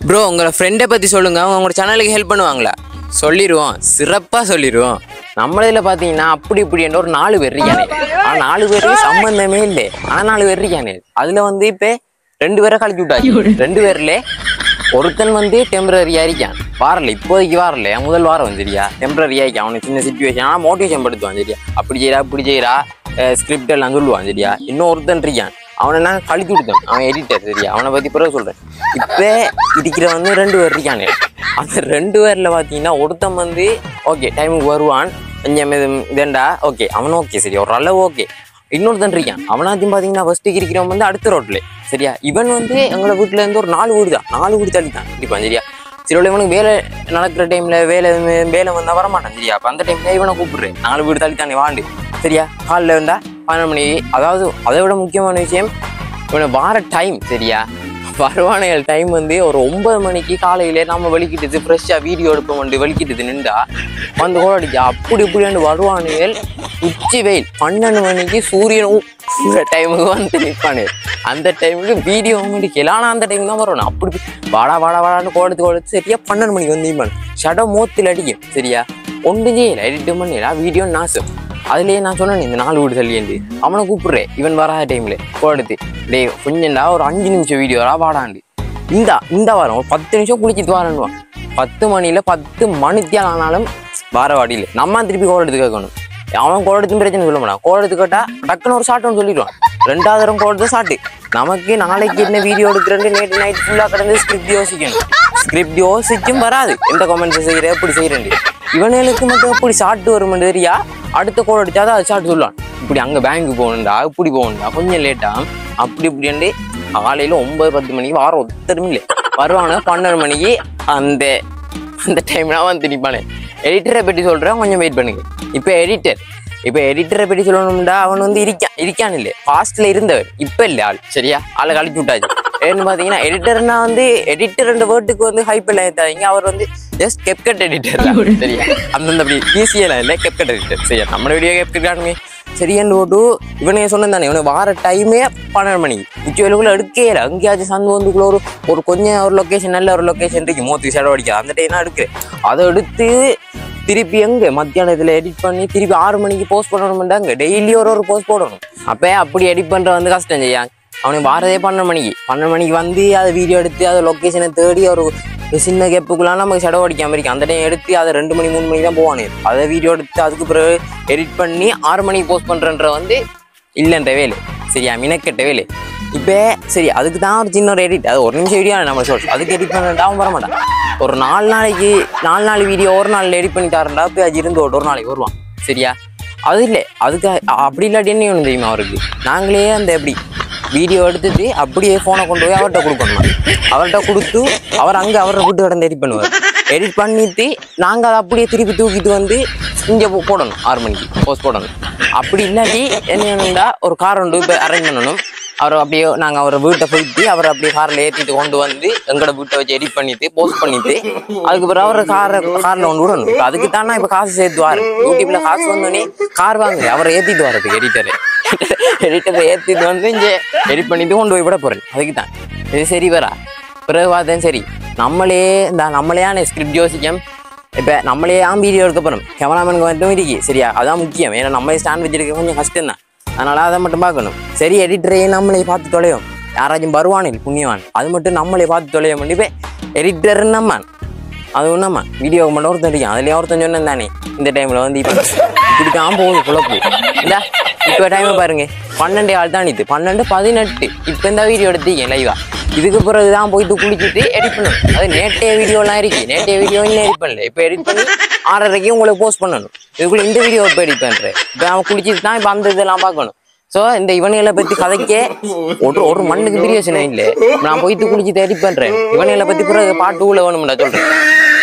bro உங்களோட ஃப்ரெண்டை பற்றி சொல்லுங்க அவங்க உங்களோட சேனலுக்கு ஹெல்ப் பண்ணுவாங்களா சொல்லிடுவோம் சிறப்பாக சொல்லிடுவோம் நம்மளதுல பார்த்தீங்கன்னா அப்படி இப்படி என்ற ஒரு நாலு பேர் இருக்கானே ஆனால் நாலு பேருக்கு சம்பந்தமே இல்லை ஆனால் நாலு பேர் இருக்கானே அதில் வந்து இப்போ ரெண்டு பேரை கழிச்சு விட்டாச்சு ரெண்டு பேர்ல ஒருத்தன் வந்து டெம்பரரியா இருக்கான் வாரல இப்போதைக்கு வாரல முதல் வாரம் வந்துரியா டெம்பரரியா இருக்கான் அவனுக்கு சின்ன சுச்சுவேஷன் ஆனால் மோட்டிவேஷன் படுத்துவான் சரியா அப்படி செய்யறா இப்படி செய்யறா ஸ்கிரிப்ட் எல்லாம் சொல்லுவான் சரியா இன்னும் ஒருத்தன் இருக்கான் அவனை நான் கழிச்சு கொடுத்தேன் அவன் எடிட்டர் சரியா அவனை பத்தி பிறகு சொல்றேன் இப்போ இருக்கிற வந்து ரெண்டு பேர் இருக்கானே அந்த ரெண்டு பேர்ல பாத்தீங்கன்னா ஒருத்தன் வந்து ஓகே டைமுக்கு வருவான் கொஞ்சம் இது இதேண்டா ஓகே அவனும் ஓகே சரி ஒரு அளவு ஓகே இன்னொருத்தன் இருக்கான் அவனாத்தையும் பார்த்தீங்கன்னா ஃபர்ஸ்ட் இருக்கிறவன் வந்து அடுத்த ரோட்ல சரியா இவன் வந்து எங்களோட வீட்டுல இருந்து ஒரு நாலு வீடு தான் நாலு வீடு தள்ளி தான் இருப்பான் சரியா சரி உள்ள இவனுக்கு வேலை நடக்கிற டைம்ல வேலை வேலை வந்தா வரமாட்டான் சரியா அப்ப அந்த டைம்ல இவனை கூப்பிடுறேன் நாலு வீடு தள்ளி தானே வாண்டு சரியா காலில் வந்தா பன்னெண்டு மணி அதாவது அதை விட முக்கியமான விஷயம் இவனை வார டைம் சரியா வருவானைகள் டைம் வந்து ஒரு ஒன்பது மணிக்கு காலையிலே நம்ம வெளிக்கிட்டது ஃப்ரெஷ்ஷாக வீடியோ எடுப்போம் வந்து வெளிக்கிட்டது நின்றா வந்து கூட அடிச்சா அப்படி இப்படி வருவானுகள் உச்சி வெயில் பன்னெண்டு மணிக்கு சூரியன் டைமுக்கு வந்து நிற்பானு அந்த டைமுக்கு வீடியோ முடிக்கல ஆனால் அந்த டைம் தான் வரணும் அப்படி வாடா வாடா வாடான்னு கோடத்து கோடத்து சரியா பன்னெண்டு மணிக்கு வந்து நிற்பான் ஷட மூத்தில் அடிக்கும் சரியா ஒன்றும் செய்யல எடிட் பண்ணல வீடியோ நாசம் அதுலயே நான் சொன்னேன் இந்த நாலு வீடு தள்ளியண்டு அவனை கூப்பிடுறேன் இவன் வராத டைம்ல கோடத்து டேய் கொஞ்சம்டா ஒரு அஞ்சு நிமிஷம் வீடியோடா வாடாண்டு இந்தா இந்த வாரம் ஒரு பத்து நிமிஷம் குளிச்சிட்டு வரணுவான் பத்து மணியில பத்து மணித்தியால் ஆனாலும் வார வாடியில் நம்ம திருப்பி கோல் எடுத்து கேட்கணும் அவன் கோல் எடுத்து பிரச்சனை சொல்ல மாட்டான் கோல் எடுத்து கேட்டா டக்குன்னு ஒரு ஷாட் ஒன்று சொல்லிடுவான் ரெண்டாவது தரம் கோல் எடுத்து ஷாட்டு நமக்கு நாளைக்கு என்ன வீடியோ எடுக்கிறேன்னு நேற்று நைட் ஃபுல்லாக கிடந்து ஸ்கிரிப்ட் யோசிக்கணும் ஸ்கிரிப்ட் யோசிச்சும் வராது எந்த கமெண்ட்ஸ் செய்கிற எப்படி செய்கிறேன் இவனுக்கு மட்டும் எப்படி ஷாட் வரும் தெரியா அடுத்த கோல் அடிச்சாதான் அது ஷாட் சொல்லுவான் இப்படி அங்கே பேங்க்கு போகணுண்டா இப்படி போகணுண்டா கொஞ்சம் லேட்டா அப்படி இப்படின்ட்டு காலையில் ஒன்பது பத்து மணிக்கு வாரம் ஒத்தரும் இல்லை வருவானு பன்னெண்டு மணிக்கு அந்த அந்த டைம்லாம் வந்து நிற்பானே எடிட்டரை பற்றி சொல்கிறேன் கொஞ்சம் வெயிட் பண்ணுங்க இப்போ எடிட்டர் இப்போ எடிட்டரை பற்றி சொல்லணும்டா அவன் வந்து இருக்கான் இருக்கான் இல்லை ஃபாஸ்ட்டில் இருந்தவர் இப்போ இல்லை ஆள் சரியா ஆளை கழிச்சு விட்டாச்சு ஏன்னு பார்த்தீங்கன்னா எடிட்டர்னா வந்து எடிட்டர் என்ற வேர்ட்டுக்கு வந்து ஹைப் எல்லாம் ஏற்றாதீங்க அவர் வந்து ஜஸ்ட் கெப்கட் எடிட்டர் தான் சரியா அந்தந்த அப்படி ஈஸியெல்லாம் இல்லை கெப்கட் எடிட்டர் சரியா நம்ம வீடியோ கெப்கட் காணுமே சரியான்னு போட்டு இவனே சொன்னேன் தானே இவனுக்கு வார டைமே பன்னெண்டு மணிக்கு உச்சி வேலைக்குள்ள எடுக்கே இல்லை அங்கேயாச்சும் சந்து வந்துக்குள்ள ஒரு ஒரு கொஞ்சம் ஒரு லொக்கேஷன் நல்ல ஒரு லொக்கேஷன் இருக்கு மூத்துக்கு செலவழிக்க அந்த டைம் தான் எடுக்கிறேன் அதை எடுத்து திருப்பி எங்க மத்தியானத்துல எடிட் பண்ணி திருப்பி ஆறு மணிக்கு போஸ்ட் பண்ணணும்டாங்க டெய்லி ஒரு ஒரு போஸ்ட் போடணும் அப்போ அப்படி எடிட் பண்ற வந்து கஷ்டம் செய்யா அவனுக்கு வாரதே பன்னெண்டு மணிக்கு பன்னெண்டு மணிக்கு வந்து அதை வீடியோ எடுத்து அதை லொக்கேஷனை தேடி ஒரு ஒரு சின்ன கேப்புக்குலாம் நமக்கு செலவு அடிக்காம இருக்கு அந்த டைம் எடுத்து அதை ரெண்டு மணி மூணு மணிக்கு தான் போவானு அதை வீடியோ எடுத்து அதுக்கு பிறகு எடிட் பண்ணி ஆறு மணிக்கு போஸ்ட் பண்றன்ற வந்து இல்லைன்ற வேலை சரியா மினக்கெட்ட வேலை இப்போ சரி அதுக்கு தான் ஒரு சின்ன ஒரு எடிட் அது ஒரு நிமிஷம் வீடியோ நம்ம சொல்றோம் அதுக்கு எடிட் பண்ணிட்டா அவன் வர மாட்டான் ஒரு நாலு நாளைக்கு நாலு நாள் வீடியோ ஒரு நாள் எடிட் பண்ணி தரண்டா போய் அது இருந்து ஒரு நாளைக்கு வருவான் சரியா அது இல்லை அதுக்கு அ- அப்படி இல்லாட்டி என்ன வேணும் தெரியுமா அவருக்கு நாங்களே அந்த எப்படி வீடியோ எடுத்துட்டு அப்படியே ஃபோனை கொண்டு போய் அவர்கிட்ட கொடுக்கணும் அவர்கிட்ட கொடுத்து அவர் அங்கே அவரை விட்டு கடந்து எடிட் பண்ணுவார் எடிட் பண்ணிட்டு நாங்கள் அதை அப்படியே திருப்பி தூக்கிட்டு வந்து இங்கே போடணும் ஆறு மணிக்கு போஸ்ட் போடணும் அப்படி இல்லாட்டி என்ன வேணும்டா ஒரு கார் ஒன்று இப்போ அரேஞ்ச் பண்ணணும் அவர் அப்படியே நாங்கள் அவரை வீட்டை போயிட்டு அவரை அப்படியே காரில் ஏற்றிட்டு கொண்டு வந்து எங்களோட வீட்டை வச்சு எடிட் பண்ணிட்டு போஸ்ட் பண்ணிட்டு அதுக்கு பிறகு அவரை காரை காரில் கொண்டு விடணும் இப்போ அதுக்கு தானே இப்போ காசு சேர்த்துவார் யூடியூப்ல காசு வந்தோடனே கார் வாங்க அவரை ஏற்றிட்டு வரதுக்கு எடிட்டரு எடிட்டரை ஏற்றிட்டு வந்து இங்கே எடிட் பண்ணிட்டு கொண்டு போய் விட போகிறேன் அதுக்கு தான் இது சரி வரா பிறகு பார்த்தேன் சரி நம்மளே இந்த நம்மளையான ஸ்கிரிப்ட் யோசிக்கம் இப்போ நம்மளே ஆம் வீடியோ எடுக்க போகிறோம் கேமராமேனுக்கு மட்டும் இருக்கு சரியா அதான் முக்கியம் ஏன்னா நம்மளே ஸ்டாண்ட் வச்சிருக்க கொஞ்சம் கஷ்டம் தான் அதனால அதை மட்டும் பார்க்கணும் சரி எடிட்டரையே நம்மளே பார்த்து தொலைவோம் யாராச்சும் வருவானில் புண்ணியவான் அது மட்டும் நம்மளே பார்த்து தொலைய முடியும் இப்போ எடிட்டர் நம்மான் அதுவும் நம்ம வீடியோ மட்டும் ஒருத்தன் அடிக்கும் அதுலேயே ஒருத்தன் சொன்னேன் தானே இந்த டைமில் வந்து இப்போ இப்படிக்காம போகுது குழப்பு இல்லை இப்போ டைமை பாருங்க பன்னெண்டு ஆள் தான் இது பன்னெண்டு பதினெட்டு இப்போ இந்த வீடியோ எடுத்தீங்க லைவா இதுக்கு பிறகு தான் போயிட்டு குளிச்சுட்டு எடிட் பண்ணணும் அது நேற்றைய வீடியோலாம் இருக்கு நேற்றைய வீடியோ இன்னும் எடிட் பண்ணல இப்போ எடிட் பண்ணி ஆறரைக்கு உங்களுக்கு போஸ்ட் பண்ணணும் இதுக்குள்ள இந்த வீடியோ இப்போ எடிட் பண்ணுறேன் இப்போ அவன் குளிச்சுட்டு தான் இப்போ அந்த இதெல்லாம் பார்க்கணும் ஸோ இந்த இவனுகளை பற்றி கதைக்க ஒரு ஒரு மண்ணுக்கு பிரியோசனம் இல்லை நான் போயிட்டு குளிச்சுட்டு எடிட் பண்ணுறேன் இவனுகளை பற்றி பிறகு பாட்டு உள்ள வேணும்டா சொல்கிறேன்